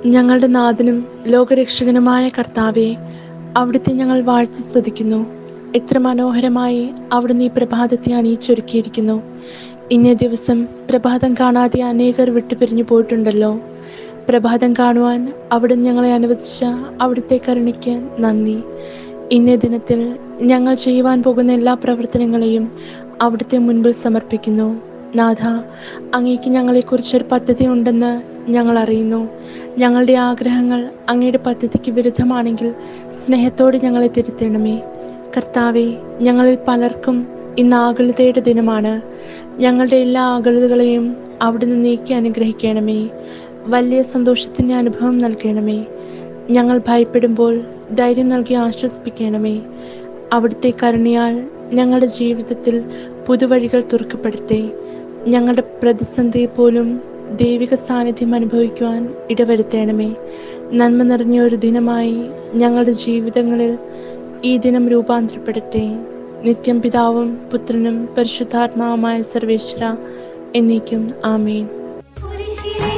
ഞങ്ങളുടെ നാഥനും ലോകരക്ഷകനുമായ കർത്താവെ അവിടുത്തെ ഞങ്ങൾ വാഴ്ത്തി സ്തുതിക്കുന്നു എത്ര മനോഹരമായി അവിടുന്ന് ഈ പ്രഭാതത്തെ അണിയിച്ചൊരുക്കിയിരിക്കുന്നു ഇന്നേ ദിവസം പ്രഭാതം കാണാതെ അനേകർ വിട്ടുപിരിഞ്ഞു പോയിട്ടുണ്ടല്ലോ പ്രഭാതം കാണുവാൻ അവിടുന്ന് ഞങ്ങളെ അനുവദിച്ച അവിടുത്തെ കരുണയ്ക്ക് നന്ദി ഇന്നേ ദിനത്തിൽ ഞങ്ങൾ ചെയ്യുവാൻ പോകുന്ന എല്ലാ പ്രവർത്തനങ്ങളെയും അവിടുത്തെ മുൻപിൽ സമർപ്പിക്കുന്നു നാഥ അങ്ങേക്ക് ഞങ്ങളെക്കുറിച്ചൊരു പദ്ധതി ഉണ്ടെന്ന് ഞങ്ങൾ അറിയുന്നു ഞങ്ങളുടെ ആഗ്രഹങ്ങൾ അങ്ങയുടെ പദ്ധതിക്ക് വിരുദ്ധമാണെങ്കിൽ സ്നേഹത്തോടെ ഞങ്ങളെ തിരുത്തണമേ കർത്താവെ ഞങ്ങളിൽ പലർക്കും ഇന്ന് ആകുലതയുടെ ദിനമാണ് ഞങ്ങളുടെ എല്ലാ ആകുലതകളെയും അവിടുന്ന് നീക്കി അനുഗ്രഹിക്കണമേ വലിയ സന്തോഷത്തിൻ്റെ അനുഭവം നൽകണമേ ഞങ്ങൾ ഭയപ്പെടുമ്പോൾ ധൈര്യം നൽകി ആശ്വസിപ്പിക്കണമേ അവിടുത്തെ കരുണയാൽ ഞങ്ങളുടെ ജീവിതത്തിൽ പുതുവഴികൾ തുറക്കപ്പെടട്ടെ ഞങ്ങളുടെ പ്രതിസന്ധിയെ പോലും ദൈവിക സാന്നിധ്യം അനുഭവിക്കുവാൻ ഇടവരുത്തണമേ നന്മ നിറഞ്ഞ ഒരു ദിനമായി ഞങ്ങളുടെ ജീവിതങ്ങളിൽ ഈ ദിനം രൂപാന്തരപ്പെടട്ടെ നിത്യം പിതാവും പുത്രനും പരിശുദ്ധാത്മാവുമായ സർവേശ്വര എന്നേക്കും ആമേൻ കുരിശിലെ